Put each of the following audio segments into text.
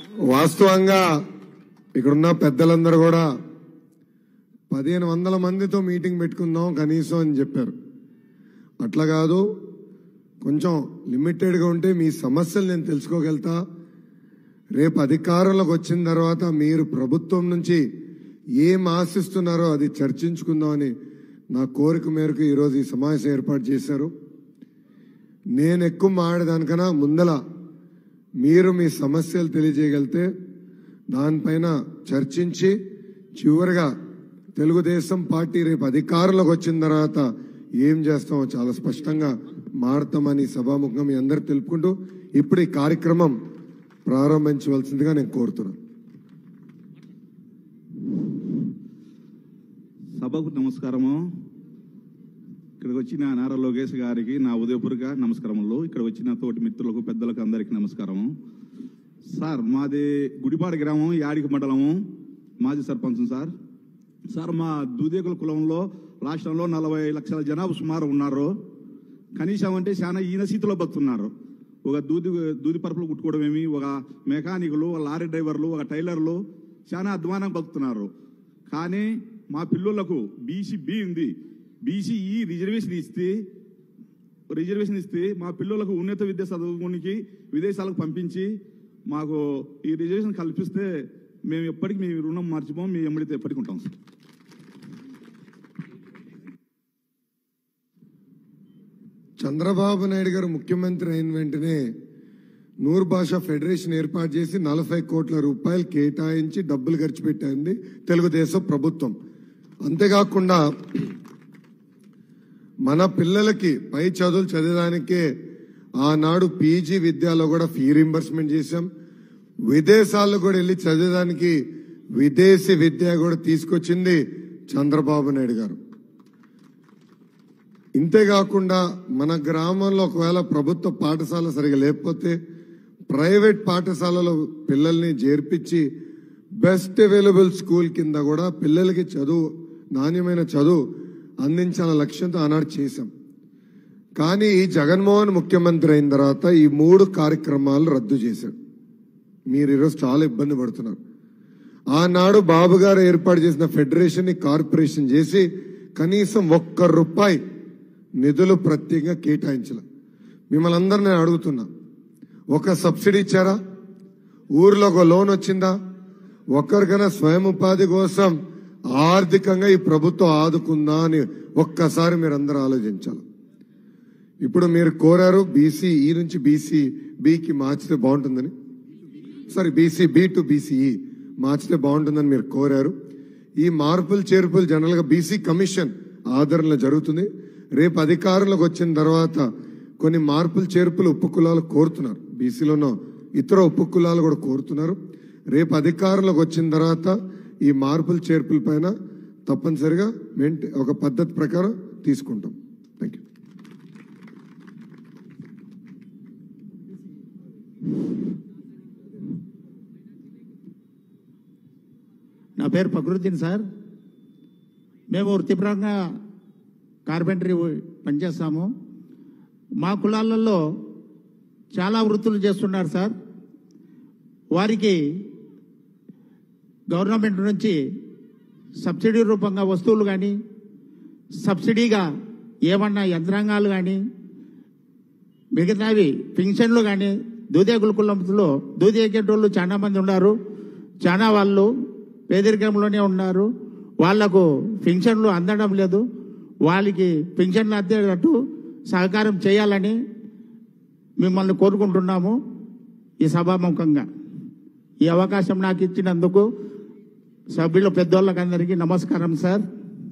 వాస్తవంగా ఇక్కడున్న పెద్దలందరూ కూడా పదిహేను వందల మందితో మీటింగ్ పెట్టుకుందాం కనీసం అని చెప్పారు అట్లా కాదు కొంచెం లిమిటెడ్గా ఉంటే మీ సమస్యలు నేను తెలుసుకోగలుగుతా రేపు అధికారంలోకి వచ్చిన తర్వాత మీరు ప్రభుత్వం నుంచి ఏం ఆశిస్తున్నారో అది చర్చించుకుందామని నా కోరిక మేరకు ఈరోజు ఈ సమావేశం ఏర్పాటు చేశారు నేను ఎక్కువ మాడేదానికన్నా ముందల మీరు మీ సమస్యలు తెలియజేయగలిగితే దానిపైన చర్చించి చివరిగా తెలుగుదేశం పార్టీ రేపు అధికారంలోకి వచ్చిన తర్వాత ఏం చేస్తామో చాలా స్పష్టంగా మాడతామని సభాముఖంగా మీ అందరు తెలుపుకుంటూ ఇప్పుడు ఈ కార్యక్రమం ప్రారంభించవలసిందిగా నేను కోరుతున్నాను సభకు నమస్కారము ఇక్కడికి వచ్చిన నారా లోకేష్ గారికి నా ఉదయపూర్వక నమస్కారములు ఇక్కడ వచ్చిన తోటి మిత్రులకు పెద్దలకు అందరికీ నమస్కారము సార్ మాది గుడిపాడు గ్రామం యాడికి మండలము మాజీ సర్పంచ్ సార్ సార్ మా దూదేకుల కులంలో రాష్ట్రంలో నలభై లక్షల జనాభా సుమారు ఉన్నారు కనీసం అంటే చాలా ఈయన స్థితిలో బతున్నారు ఒక దూది దూది పరుపులు కుట్టుకోవడం ఏమి ఒక మెకానికులు ఒక లారీ డ్రైవర్లు ఒక టైలర్లు చాలా అధ్వానం బతుకుతున్నారు కానీ మా పిల్లలకు బీసీ బి ఉంది బీసీఈ రిజర్వేషన్ ఇస్తే రిజర్వేషన్ ఇస్తే మా పిల్లలకు ఉన్నత విద్య చదువుకోనికి విదేశాలకు పంపించి మాకు ఈ రిజర్వేషన్ కల్పిస్తే మేము ఎప్పటికీ మీ రుణం మార్చిపోం మీ ఎమ్మడితే ఎప్పటికీ ఉంటాం సార్ చంద్రబాబు నాయుడు గారు ముఖ్యమంత్రి అయిన వెంటనే నూరు భాషా ఫెడరేషన్ ఏర్పాటు చేసి నలభై కోట్ల రూపాయలు కేటాయించి డబ్బులు ఖర్చు పెట్టింది తెలుగుదేశం ప్రభుత్వం అంతేకాకుండా మన పిల్లలకి పై చదువులు చదివడానికే ఆనాడు పీజీ విద్యలో కూడా ఫీ రింబర్స్మెంట్ చేశాం విదేశాల్లో కూడా వెళ్ళి చదివడానికి విదేశీ విద్య కూడా తీసుకొచ్చింది చంద్రబాబు నాయుడు గారు ఇంతేకాకుండా మన గ్రామంలో ఒకవేళ ప్రభుత్వ పాఠశాల సరిగా లేకపోతే ప్రైవేట్ పాఠశాలలో పిల్లల్ని చేర్పించి బెస్ట్ అవైలబుల్ స్కూల్ కింద కూడా పిల్లలకి చదువు నాణ్యమైన చదువు అందించాల లక్ష్యంతో ఆనాడు చేశాం కానీ ఈ జగన్మోహన్ ముఖ్యమంత్రి అయిన తర్వాత ఈ మూడు కార్యక్రమాలు రద్దు చేశారు మీరు ఈరోజు చాలా ఇబ్బంది పడుతున్నారు ఆనాడు బాబు గారు ఏర్పాటు చేసిన ఫెడరేషన్ ని కార్పొరేషన్ చేసి కనీసం ఒక్క రూపాయి నిధులు ప్రత్యేకంగా కేటాయించాల మిమ్మల్ని అందరు నేను అడుగుతున్నా ఒక సబ్సిడీ ఇచ్చారా ఊర్లో ఒక లోన్ వచ్చిందా ఒక్కరికైనా స్వయం ఉపాధి కోసం ఆర్థికంగా ఈ ప్రభుత్వం ఆదుకుందా అని ఒక్కసారి మీరు అందరూ ఆలోచించాలి ఇప్పుడు మీరు కోరారు బీసీ ఈ నుంచి బీసీ బికి మార్చితే బాగుంటుందని sorry BC B to BCE మార్చితే బాగుంటుందని మీరు కోరారు ఈ మార్పులు చేర్పులు జనరల్ గా బీసీ కమిషన్ ఆదరణలో జరుగుతుంది రేపు అధికారంలోకి వచ్చిన తర్వాత కొన్ని మార్పులు చేర్పులు ఉప్పు కులాలు కోరుతున్నారు బీసీలోనూ ఇతర ఉప్పు కులాలు కూడా కోరుతున్నారు రేపు అధికారంలోకి వచ్చిన తర్వాత ఈ మార్పులు చేర్పుల పైన తప్పనిసరిగా మెయింటే ఒక పద్ధతి ప్రకారం తీసుకుంటాం థ్యాంక్ యూ నా పేరు ఫక్రుద్దీన్ సార్ మేము వృత్తిపరంగా కార్పెంటరీ పనిచేస్తాము మా కులాలలో చాలా వృత్తులు చేస్తున్నారు సార్ వారికి గవర్నమెంట్ నుంచి సబ్సిడీ రూపంగా వస్తువులు కానీ సబ్సిడీగా ఏమన్నా యంత్రాంగాలు కానీ మిగతావి పింఛన్లు కానీ దూదేకుల కులంలో దూదేకేటోళ్ళు చాలా మంది ఉన్నారు చాలా వాళ్ళు పేదరికంలోనే ఉన్నారు వాళ్లకు పింఛన్లు అందడం లేదు వాళ్ళకి పింఛన్లు అందేటట్టు సహకారం చేయాలని మిమ్మల్ని కోరుకుంటున్నాము ఈ సభాముఖంగా ఈ అవకాశం నాకు ఇచ్చినందుకు సభ్యుల పెద్దోళ్ళకందరికీ నమస్కారం సార్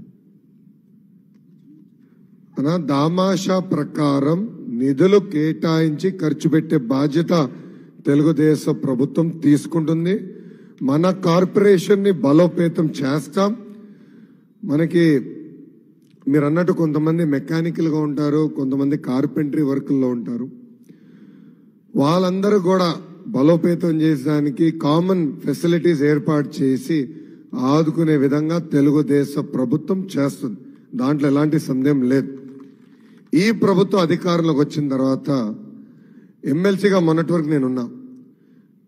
అనా దామాషా ప్రకారం నిధులు కేటాయించి ఖర్చు పెట్టే బాధ్యత తెలుగుదేశం ప్రభుత్వం తీసుకుంటుంది మన కార్పొరేషన్ ని బలోపేతం చేస్తాం మనకి మీరు అన్నట్టు కొంతమంది మెకానికల్ గా ఉంటారు కొంతమంది కార్పెంటరీ వర్కుల్లో ఉంటారు వాళ్ళందరూ కూడా బలోపేతం చేసడానికి కామన్ ఫెసిలిటీస్ ఏర్పాటు చేసి ఆదుకునే విధంగా తెలుగుదేశ ప్రభుత్వం చేస్తుంది దాంట్లో ఎలాంటి సందేహం లేదు ఈ ప్రభుత్వం అధికారంలోకి వచ్చిన తర్వాత ఎమ్మెల్సీగా మొన్నటి వరకు నేనున్నా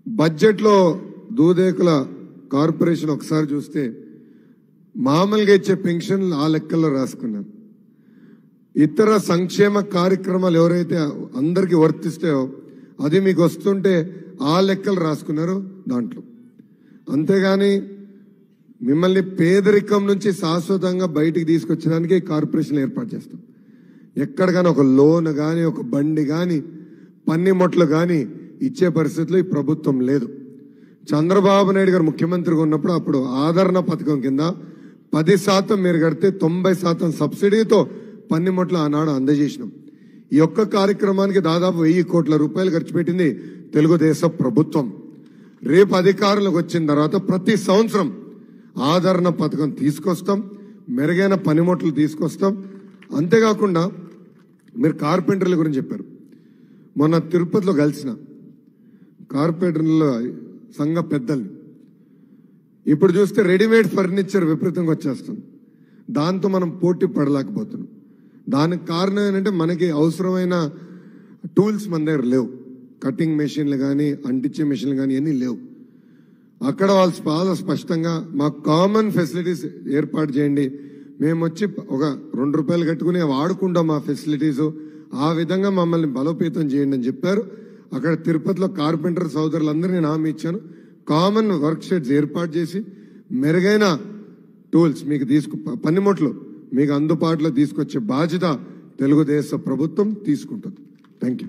బడ్జెట్లో దూదేకుల కార్పొరేషన్ ఒకసారి చూస్తే మామూలుగా ఇచ్చే పెన్షన్ ఆ లెక్కల్లో రాసుకున్నారు ఇతర సంక్షేమ కార్యక్రమాలు ఎవరైతే అందరికీ వర్తిస్తాయో అది మీకు వస్తుంటే ఆ లెక్కలు రాసుకున్నారు దాంట్లో అంతేగాని మిమ్మల్ని పేదరికం నుంచి శాశ్వతంగా బయటికి తీసుకొచ్చడానికి ఈ కార్పొరేషన్ ఏర్పాటు చేస్తాం ఎక్కడికైనా ఒక లోన్ కానీ ఒక బండి కానీ పన్నిమొట్లు కానీ ఇచ్చే పరిస్థితిలో ఈ ప్రభుత్వం లేదు చంద్రబాబు నాయుడు గారు ముఖ్యమంత్రిగా ఉన్నప్పుడు అప్పుడు ఆదరణ పథకం కింద పది శాతం మీరు కడితే తొంభై శాతం సబ్సిడీతో పన్నిమొట్లు ఆనాడు అందజేసినాం ఈ ఒక్క కార్యక్రమానికి దాదాపు వెయ్యి కోట్ల రూపాయలు ఖర్చు పెట్టింది తెలుగుదేశం ప్రభుత్వం రేపు అధికారంలోకి వచ్చిన తర్వాత ప్రతి సంవత్సరం ఆదరణ పథకం తీసుకొస్తాం మెరుగైన పనిముట్లు తీసుకొస్తాం అంతేకాకుండా మీరు కార్పెంటర్ల గురించి చెప్పారు మొన్న తిరుపతిలో కలిసిన కార్పెంటర్ల సంఘ పెద్దల్ని ఇప్పుడు చూస్తే రెడీమేడ్ ఫర్నిచర్ విపరీతంగా వచ్చేస్తుంది దాంతో మనం పోటీ పడలేకపోతున్నాం దానికి కారణం ఏంటంటే మనకి అవసరమైన టూల్స్ మన దగ్గర లేవు కటింగ్ మెషిన్లు కానీ అంటించే మెషిన్లు కానీ ఇవన్నీ లేవు అక్కడ వాళ్ళు చాలా స్పష్టంగా మాకు కామన్ ఫెసిలిటీస్ ఏర్పాటు చేయండి మేము వచ్చి ఒక రెండు రూపాయలు కట్టుకుని వాడుకుంటాం మా ఫెసిలిటీస్ ఆ విధంగా మమ్మల్ని బలోపేతం చేయండి అని చెప్పారు అక్కడ తిరుపతిలో కార్పెంటర్ సోదరులందరూ నేను హామీ ఇచ్చాను కామన్ వర్క్ షెడ్స్ ఏర్పాటు చేసి మెరుగైన టూల్స్ మీకు తీసుకు పనిముట్లు మీకు అందుబాటులో తీసుకొచ్చే బాధ్యత తెలుగుదేశం ప్రభుత్వం తీసుకుంటుంది థ్యాంక్ యూ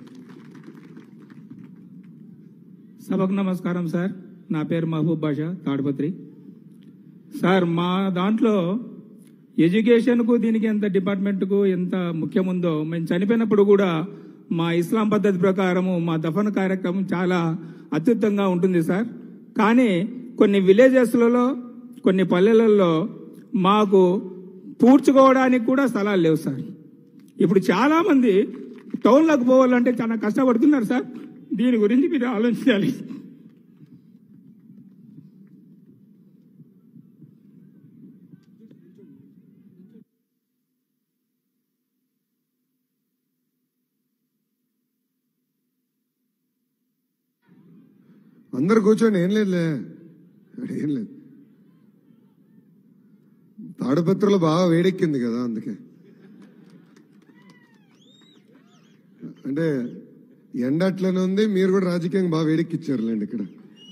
సభకు నమస్కారం సార్ నా పేరు మహబూబ్ బాషా తాడిపత్రి సార్ మా దాంట్లో ఎడ్యుకేషన్కు దీనికి ఎంత డిపార్ట్మెంట్కు ఎంత ముఖ్యముందో మేము చనిపోయినప్పుడు కూడా మా ఇస్లాం పద్ధతి ప్రకారము మా దఫన్ కార్యక్రమం చాలా అత్యుత్తంగా ఉంటుంది సార్ కానీ కొన్ని విలేజెస్లలో కొన్ని పల్లెలలో మాకు పూడ్చుకోవడానికి కూడా స్థలాలు లేవు సార్ ఇప్పుడు చాలా మంది టౌన్లకు పోవాలంటే చాలా కష్టపడుతున్నారు సార్ దీని గురించి మీరు ఆలోచించాలి అందరు కూర్చోండి ఏం లేదులే ఏం లేదు తాడుపత్రులు బాగా వేడెక్కింది కదా అందుకే అంటే ఎండ అట్లనే ఉంది మీరు కూడా రాజకీయంగా బాగా వేడెక్కిచ్చారులేండి ఇక్కడ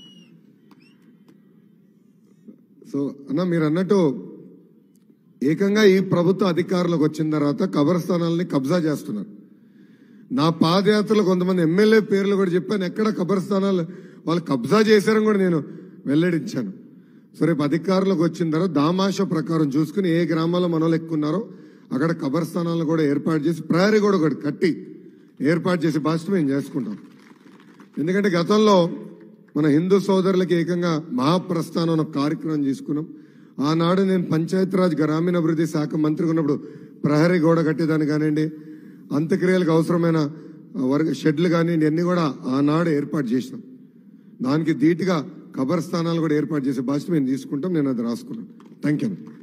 సో అన్న మీరు అన్నట్టు ఏకంగా ఈ ప్రభుత్వ అధికారులకు వచ్చిన తర్వాత కబరస్థానాలని కబ్జా చేస్తున్నారు నా పాదయాత్రలో కొంతమంది ఎమ్మెల్యే పేర్లు కూడా చెప్పాను ఎక్కడ కబరస్థానాలు వాళ్ళు కబ్జా చేశారని కూడా నేను వెల్లడించాను సో రేపు అధికారులకు వచ్చిన తర్వాత దామాష ప్రకారం చూసుకుని ఏ గ్రామాల్లో మనోళ్ళు ఎక్కున్నారో అక్కడ కబరస్థానాలను కూడా ఏర్పాటు చేసి ప్రహరీ కూడా ఒకటి కట్టి ఏర్పాటు చేసి బాధ్యత మేము చేసుకుంటాం ఎందుకంటే గతంలో మన హిందూ సోదరులకి ఏకంగా మహాప్రస్థానం అనే ఒక కార్యక్రమం తీసుకున్నాం ఆనాడు నేను పంచాయతీరాజ్ గ్రామీణాభివృద్ధి శాఖ మంత్రిగా ఉన్నప్పుడు ప్రహరీ గోడ కట్టేదాన్ని కానివ్వండి అంత్యక్రియలకు అవసరమైన వర్గ షెడ్లు కానివ్వండి అన్ని కూడా ఆనాడు ఏర్పాటు చేసినాం దానికి ధీటుగా కబర్స్థానాలు కూడా ఏర్పాటు చేసే బాధ్యత మేము తీసుకుంటాం నేను అది రాసుకున్నాను థ్యాంక్ యూ